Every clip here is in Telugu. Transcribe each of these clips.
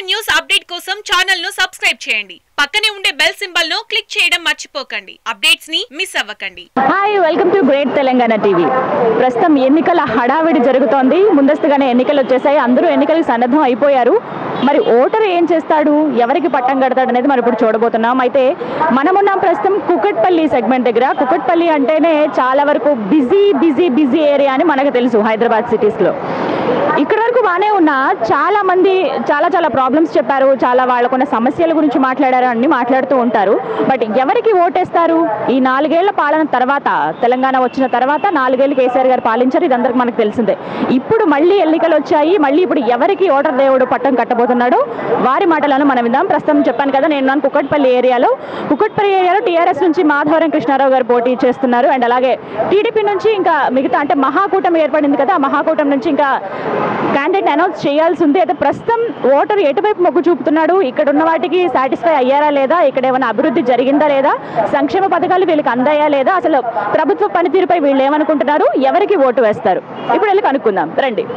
న్యూస్ అప్డేట్ కోసం ఛానల్ ను సబ్స్క్రైబ్ చేయండి పక్కనే ఉండే బెల్ సింబల్ ను క్లిక్ చేయడం మర్చిపోకండి అప్డేట్స్ ని మిస్ అవ్వకండి hi welcome to great Telangana TV ప్రస్తుతం ఎన్నికల హడావిడి జరుగుతోంది ముందస్తుగానే ఎన్నికలు వచ్చేసాయి అందరూ ఎన్నికలకు సన్నద్ధం అయిపోయారు మరి ఓటరు ఏం చేస్తాడు ఎవరికి పట్టం కడతాడు అనేది మనం ఇప్పుడు చూడబోతున్నాం అయితే మనమున్నాం ప్రస్తుతం కుకట్పల్లి సెగ్మెంట్ దగ్గర కుకట్పల్లి అంటేనే చాలా వరకు బిజీ బిజీ బిజీ ఏరియా అని మనకు తెలుసు హైదరాబాద్ సిటీస్లో ఇక్కడ వరకు బాగానే ఉన్నా చాలా మంది చాలా చాలా ప్రాబ్లమ్స్ చెప్పారు చాలా వాళ్ళకున్న సమస్యల గురించి మాట్లాడారు అన్ని మాట్లాడుతూ ఉంటారు బట్ ఎవరికి ఓటేస్తారు ఈ నాలుగేళ్ల పాలన తర్వాత తెలంగాణ వచ్చిన తర్వాత నాలుగేళ్ళు కేసీఆర్ గారు పాలించారు ఇదందరికి మనకు తెలిసిందే ఇప్పుడు మళ్ళీ ఎన్నికలు వచ్చాయి మళ్ళీ ఇప్పుడు ఎవరికి ఓటర్ దేవుడు పట్టం కట్టబోతున్నాడో వారి మాటలను మనం విందాం ప్రస్తుతం చెప్పాను కదా నేను ఉన్నాను కుక్కట్పల్లి ఏరియాలో కుక్కట్పల్లి ఏరియాలో టీఆర్ఎస్ నుంచి మాధవరం కృష్ణారావు గారు పోటీ చేస్తున్నారు అండ్ అలాగే టీడీపీ నుంచి ఇంకా మిగతా అంటే మహాకూటమి ఏర్పడింది కదా ఆ మహాకూటమి నుంచి ఇంకా క్యాండిడేట్ అనౌన్స్ చేయాల్సి ఉంది అయితే ప్రస్తుతం ఓటర్ ఎటువైపు మొగ్గు చూపుతున్నాడు ఇక్కడ ఉన్న వాటికి సాటిస్ఫై అయ్యారా లేదా ఇక్కడ ఏమైనా అభివృద్ధి జరిగిందా లేదా సంక్షేమ పథకాలు వీళ్ళకి అందాయా లేదా అసలు ప్రభుత్వ పనితీరుపై వీళ్ళు ఏమనుకుంటున్నారు ఎవరికి ఓటు వేస్తారు ఇప్పుడు వెళ్ళి కనుక్కుందాం రండి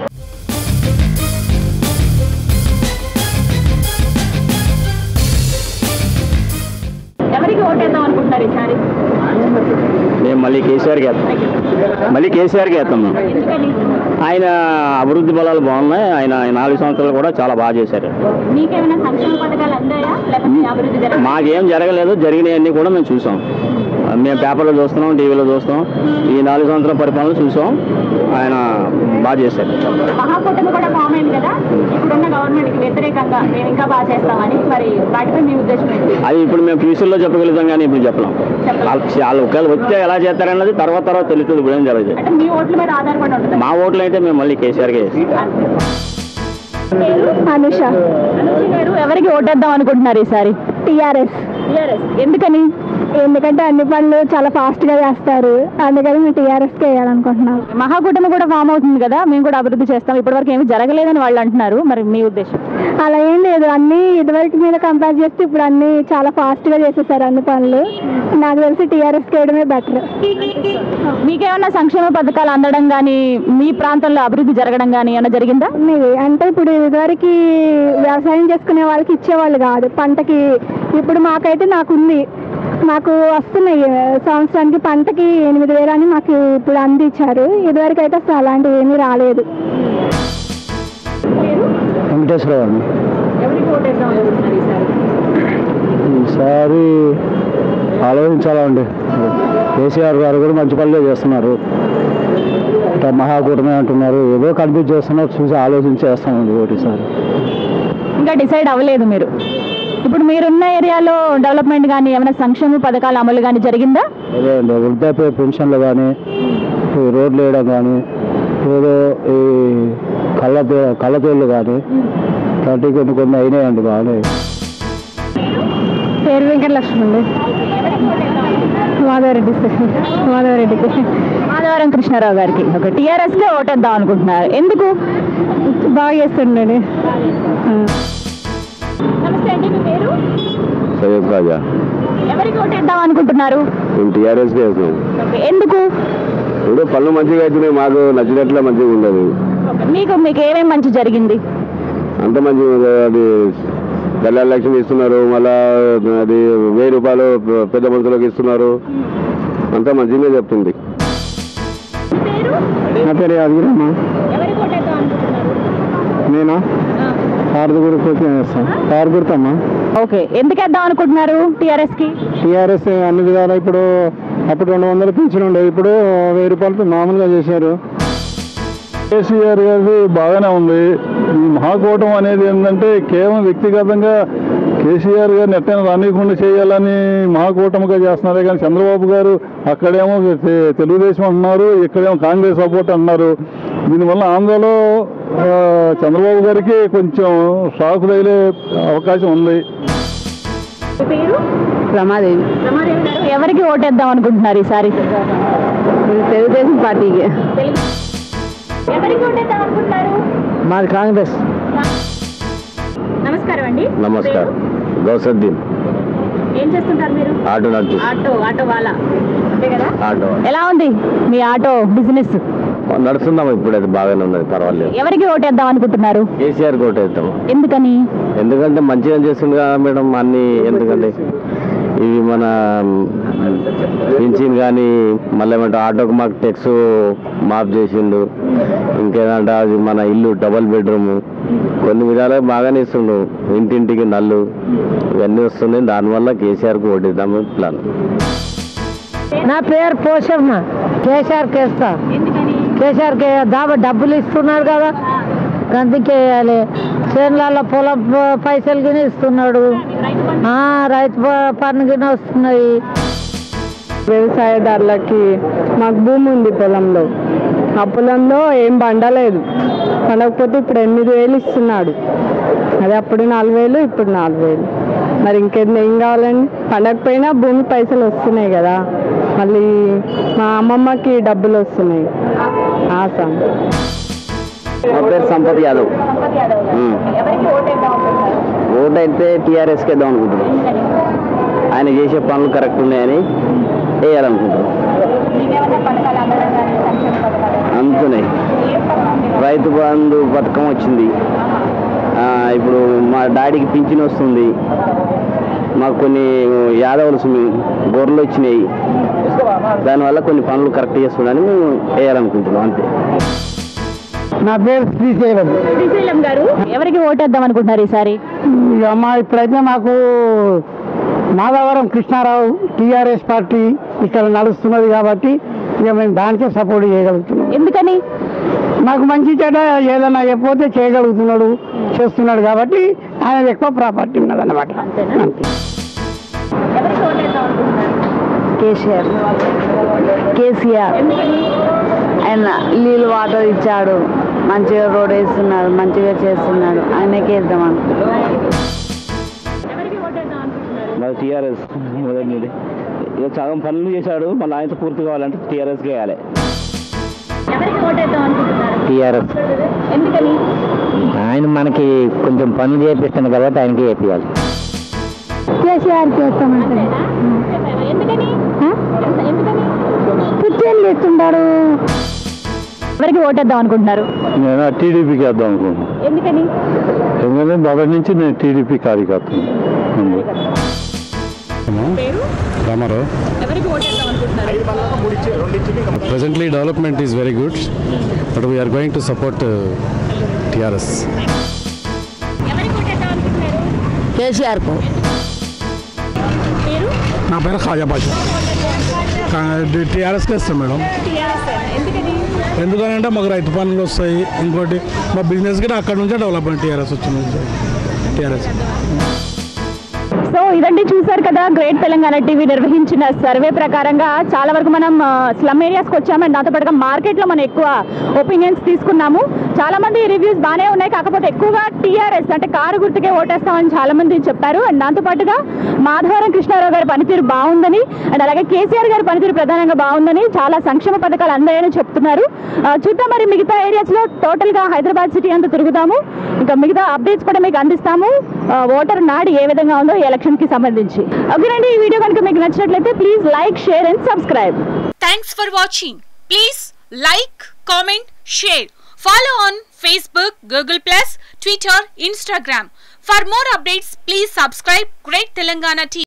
ఎవరికి ఓటేద్దాం అనుకుంటున్నారు ఈసారి మేము మళ్ళీ కేసీఆర్కి వేస్తాం మళ్ళీ కేసీఆర్కి వేస్తాం మేము ఎందుకని ఆయన అభివృద్ధి బలాలు బాగున్నాయి ఆయన ఈ నాలుగు సంవత్సరాలు కూడా చాలా బాగా చేశారు మీకేమైనా సంక్షేమ పథకాలు అందాయా లేకపోతే అభివృద్ధి జరగ మాకేం జరగలేదు జరిగినవన్నీ కూడా మేము చూసాం మేము పేపర్లో చూస్తున్నాం టీవీలో చూస్తాం ఈ నాలుగు సంవత్సరాల పరిపాలన చూసాం ఆయన బాగా చేశారు మహాకూటమి కూడా ఫామ్ అయింది కదా ఇప్పుడున్న గవర్నమెంట్ కి వ్యతిరేకంగా మేము ఇంకా బాగా చేస్తామని మరి వాటిపై మీ ఉద్దేశం ఏంటి అది ఇప్పుడు మేము ఫ్యూచర్లో చెప్పగలుగుతాం కానీ ఇప్పుడు చెప్పలేం వాళ్ళు వాళ్ళు ఒకవేళ వస్తే ఎలా చేస్తారన్నది తర్వాత తర్వాత తెలుస్తుంది ఇప్పుడు ఏం జరగదు అంటే మీ ఓట్ల మీద ఆధారపడి ఉంటుంది మా ఓట్లు అయితే మేము మళ్ళీ కేసీఆర్కే వేస్తాం అనుష అనుష గారు ఎవరికి ఓటేద్దాం అనుకుంటున్నారు ఈసారి టిఆర్ఎస్ టిఆర్ఎస్ ఎందుకని ఎందుకంటే అన్ని పనులు చాలా ఫాస్ట్ గా చేస్తారు అందుకని మేము టీఆర్ఎస్ కి వేయాలనుకుంటున్నాం మహాకూటమి కూడా ఫామ్ అవుతుంది కదా మేము కూడా అభివృద్ధి చేస్తాం ఇప్పటివరకు ఏమీ జరగలేదని వాళ్ళు అంటున్నారు మరి మీ ఉద్దేశం అలా ఏం లేదు అన్ని ఇదివరకు మీద కంపేర్ చేస్తే ఇప్పుడు అన్ని చాలా ఫాస్ట్ గా చేసేసారు అన్ని పనులు నాకు తెలిసి టీఆర్ఎస్ కి వేయడమే బెటర్ మీకేమన్నా సంక్షేమ పథకాలు అందడం కానీ మీ ప్రాంతంలో అభివృద్ధి జరగడం కానీ ఏమైనా జరిగిందా ఉన్నది అంటే ఇప్పుడు ఇదివరకు వ్యవసాయం చేసుకునే వాళ్ళకి ఇచ్చేవాళ్ళు కాదు పంటకి ఇప్పుడు మాకైతే నాకు ఉంది మాకు వస్తున్నాయి సంవత్సరానికి పంటకి ఎనిమిది వేలు అని మాకు ఇప్పుడు అందించారు ఇదివరకు అయితే అసలు అలాంటివి ఏమీ రాలేదు వెంకటేశ్వరరావు అండి ఎవరికి ఓటేద్దాం అనుకుంటున్నారు ఈసారి ఈసారి ఆలోచించాలండి కేసీఆర్ గారు కూడా మంచి పనులే చేస్తున్నారు ఇట్లా మహాకూటమి అంటున్నారు ఏదో కన్ఫ్యూజ్ చేస్తున్నారు చూసి ఆలోచించి వేస్తామండి ఒకటిసారి ఇంకా డిసైడ్ అవ్వలేదు మీరు ఇప్పుడు మీరున్న ఏరియాలో డెవలప్మెంట్ కానీ ఏమైనా సంక్షేమ పథకాల అమలు కానీ జరిగిందా అదే అండి వృద్ధాప్య పెన్షన్లు కానీ ఈ రోడ్లు వేయడం కానీ ఏదో ఈ కళ్ళ కళ్ళతోళ్ళు కానీ ఇలాంటివి కొన్ని కొన్ని అయినాయండి బాగానే పేరు వెంకటలక్ష్మి అండి మాధవరెడ్డి మాధవరెడ్డికి మాధవరం కృష్ణారావు గారికి ఒక టీఆర్ఎస్ కే ఓటేద్దాం అనుకుంటున్నారు ఎందుకు బాగా చేస్తుండండి నమస్తే అండి మీ పేరు సయ్యద్ రాజా ఎవరికి ఓటేద్దాం అనుకుంటున్నారు మేము టీఆర్ఎస్కి వేస్తాం ఓకే, ఎందుకు ఇప్పుడు పనులు మంచిగా అవుతున్నాయి మాకు నచ్చినట్లే మంచిగా ఉండదు మీకు మీకు ఏమేమి మంచి జరిగింది అంత మంచిగా ఉంది. అది దళాల లక్ష్మి ఇస్తున్నారు మళ్ళా అది వెయ్యి రూపాయలు పెద్ద మనుషులకు ఇస్తున్నారు అంతా మంచిగా చెప్తుంది పేరు నా పేరు యాదగిరమ్మ ఎవరికి ఓటేద్దాం అనుకుంటున్నారు నేనా కారు గుర్తు వేస్తాం కారు గుర్తమ్మా ఓకే ఎందుకు వేద్దాం అనుకుంటున్నారు టిఆర్ఎస్ కి టీఆర్ఎస్ అన్ని విధాలు ఇప్పుడు అప్పుడు రెండు వందలు పెంచిన ఉండే ఇప్పుడు వెయ్యి రూపాయలతో మామూలుగా చేశారు కేసీఆర్ గారిది బాగానే ఉంది ఈ మహాకూటం అనేది ఏంటంటే కేవలం వ్యక్తిగతంగా కేసీఆర్ గారిని ఎట్టైనా రానియకుండా చేయాలని మహాకూటమిగా చేస్తున్నారే కానీ చంద్రబాబు గారు అక్కడేమో తె- తెలుగుదేశం అంటున్నారు ఇక్కడేమో కాంగ్రెస్ సపోర్ట్ అంటున్నారు దీనివల్ల ఆంధ్రలో ఆ, చంద్రబాబు గారికి కొంచెం షాక్ తగిలే అవకాశం ఉంది పేరు రమాదేవి రమాదేవి గారు ఎవరికి ఓటేద్దాం అనుకుంటున్నారు ఈసారి తెలుగుదేశం పార్టీకి ఎవరికి ఓటేద్దాం అనుకుంటున్నారు మాది కాంగ్రెస్ నమస్కారం అండి నమస్కారం గౌసద్దీన్ ఏం చేస్తుంటారు మీరు ఆటో నడిపి ఆటో ఆటో వాళ్ళ అంతే కదా ఆటో ఎలా ఉంది మీ ఆటో బిజినెస్ నడుస్తున్నాం ఇప్పుడైతే బాగానే ఉన్నది పర్వాలేదు ఎవరికి ఓటేద్దాం అనుకుంటున్నారు కేసీఆర్ కోటేస్తాం ఎందుకని ఎందుకంటే మంచిగా చేస్తుంది కదా మేడం అన్ని ఎందుకంటే ఇవి మన పింఛన్ కానీ మళ్ళీ ఏమంటే ఆటోకి మాకు టెక్స్ మాఫ్ చేసిండు ఇంకేదంటే అది మన ఇల్లు డబల్ బెడ్రూమ్ కొన్ని విధాలుగా బాగానే ఇస్తుండు ఇంటింటికి నల్లు ఇవన్నీ వస్తున్నాయి దానివల్ల కేసీఆర్కి ఓటిద్దాము ప్లాన్ నా పేరు పోషమ్మ కేసీఆర్ కేస్తా కేసీఆర్ కే దాబా డబ్బులు ఇస్తున్నారు కదా అందుకే వేయాలి చేనులలో పొలం ప- పైసలు గిన ఇస్తున్నాడు ఆ, రైతు ప- పన్ను గిన వస్తున్నాయి వ్యవసాయదారులకి మాకు భూమి ఉంది పొలంలో ఆ పొలంలో ఏం పండలేదు పండకపోతే ఇప్పుడు ఎనిమిది వేలు ఇస్తున్నాడు అది అప్పుడు నాలుగు వేలు ఇప్పుడు నాలుగు వేలు మరి ఇంకేం ఏం కావాలండి పండకపోయినా భూమి పైసలు వస్తున్నాయి కదా మళ్ళీ మా అమ్మమ్మకి డబ్బులు వస్తున్నాయి ఆశ నా పేరు సంపత్ యాదవ్ ఉమ్. ఓటు అయితే టీఆర్ఎస్కి వేద్దాం అనుకుంటున్నాం ఆయన చేసే పనులు కరెక్ట్ ఉన్నాయని వేయాలనుకుంటున్నాం అందుతున్నాయి రైతు బంధు పథకం వచ్చింది ఆ, ఇప్పుడు మా డాడీకి పింఛన్ వస్తుంది మాకు కొన్ని యాదవులు సుమి- గొర్రెలు వచ్చినాయి దానివల్ల కొన్ని పనులు కరెక్ట్ చేస్తున్నాడని మేము వేయాలనుకుంటున్నాం అంతే నా పేరు శ్రీశైలం శ్రీశైలం గారు ఎవరికి ఓటేద్దాం అనుకుంటున్నారు ఈసారి ఇక అమ్మ ఇప్పుడైతే మాకు మాధవరం కృష్ణారావు టీఆర్ఎస్ పార్టీ ఇక్కడ నడుస్తున్నది కాబట్టి ఇక మేము దానికే సపోర్ట్ చేయగలుగుతున్నాం ఎందుకని మాకు మంచి చెడ్డ ఏదైనా చెప్పితే చేయగలుగుతున్నాడు చేస్తున్నాడు కాబట్టి ఆయన ఎక్కువ ప్రాపర్టీ ఉన్నది అన్నమాట అంతే కేసీఆర్ కేసీఆర్ ఆయన నీళ్ళు వాటర్ ఇచ్చాడు మంచిగా రోడ్ వేస్తున్నాడు మంచిగా చేస్తున్నాడు ఆయనకే ఇద్దాం మరి టీఆర్ఎస్ మొదటి నుండి ఇక సగం పనులు చేశాడు మళ్ళీ ఆయనతో పూర్తి కావాలంటే టీఆర్ఎస్ వేయాలి ఎవరికి ఓటేద్దాం అనుకుంటున్నారు టీఆర్ఎస్ ఎందుకని ఆయన మనకి కొంచెం పనులు చేపిస్తుంది కాబట్టి ఆయనకి చేపించాలి కేసీఆర్ చేస్తామంటే ఎందుకని ఎందుకని పిచ్చేళ్ళు చేస్తుంటాడు ఎవరికి ఓటేద్దాం అనుకుంటున్నారు నేను టీడీపీకి వేద్దాం అనుకుంటున్నాను ఎందుకని ఎందుకంటే మొదటి నుంచి నేను టీడీపీ కార్యకర్తను ఉంది. రామారావు ఎవరికి ఓటేద్దాం అనుకుంటున్నారు presently development is very good but we are going to support uh, TRS ఎవరికి ఓటేద్దాం అనుకుంటున్నారు కేసీఆర్కు పేరు నా పేరు ఖాజా బాషా టీఆర్ఎస్కి ఇస్తాం మేడం ఎందుకని ఎందుకనంటే మాకు రైతు పనులు వస్తాయి ఇంకోటి మా బిజినెస్ కూడా అక్కడ నుంచే డెవలప్మెంట్ టీఆర్ఎస్ వచ్చింది టీఆర్ఎస్ సో ఇదండి చూసారు కదా గ్రేట్ తెలంగాణ టీవీ నిర్వహించిన సర్వే ప్రకారంగా చాలా వరకు మనం స్లమ్ ఏరియాస్కి వచ్చాము అండ్ దాంతో పాటుగా మార్కెట్లో మనం ఎక్కువ ఒపీనియన్స్ తీసుకున్నాము చాలా మంది రివ్యూస్ బాగానే ఉన్నాయి కాకపోతే ఎక్కువగా టీఆర్ఎస్ అంటే కారు గుర్తుకే ఓటేస్తామని చాలా మంది చెప్పారు అండ్ దాంతో పాటుగా మాధవరం కృష్ణారావు గారి పనితీరు బాగుందని అండ్ అలాగే కేసీఆర్ గారి పనితీరు ప్రధానంగా బాగుందని చాలా సంక్షేమ పథకాలు అందాయని చెప్తున్నారు ఆ, చూద్దాం మరి మిగతా ఏరియాస్లో టోటల్గా హైదరాబాద్ సిటీ అంతా తిరుగుదాము ఇంకా మిగతా అప్డేట్స్ కూడా మీకు అందిస్తాము ఆ, ఓటర్ నాడి ఏ విధంగా ఉందో ఈ ఎలక్షన్ కి సంబంధించి ఓకేనండి ఈ వీడియో కనుక మీకు నచ్చినట్లయితే please like share and subscribe Thanks for watching. Please like, comment, share. Follow on Facebook, Google Plus, Twitter, Instagram. For more updates, please subscribe Great Telangana TV.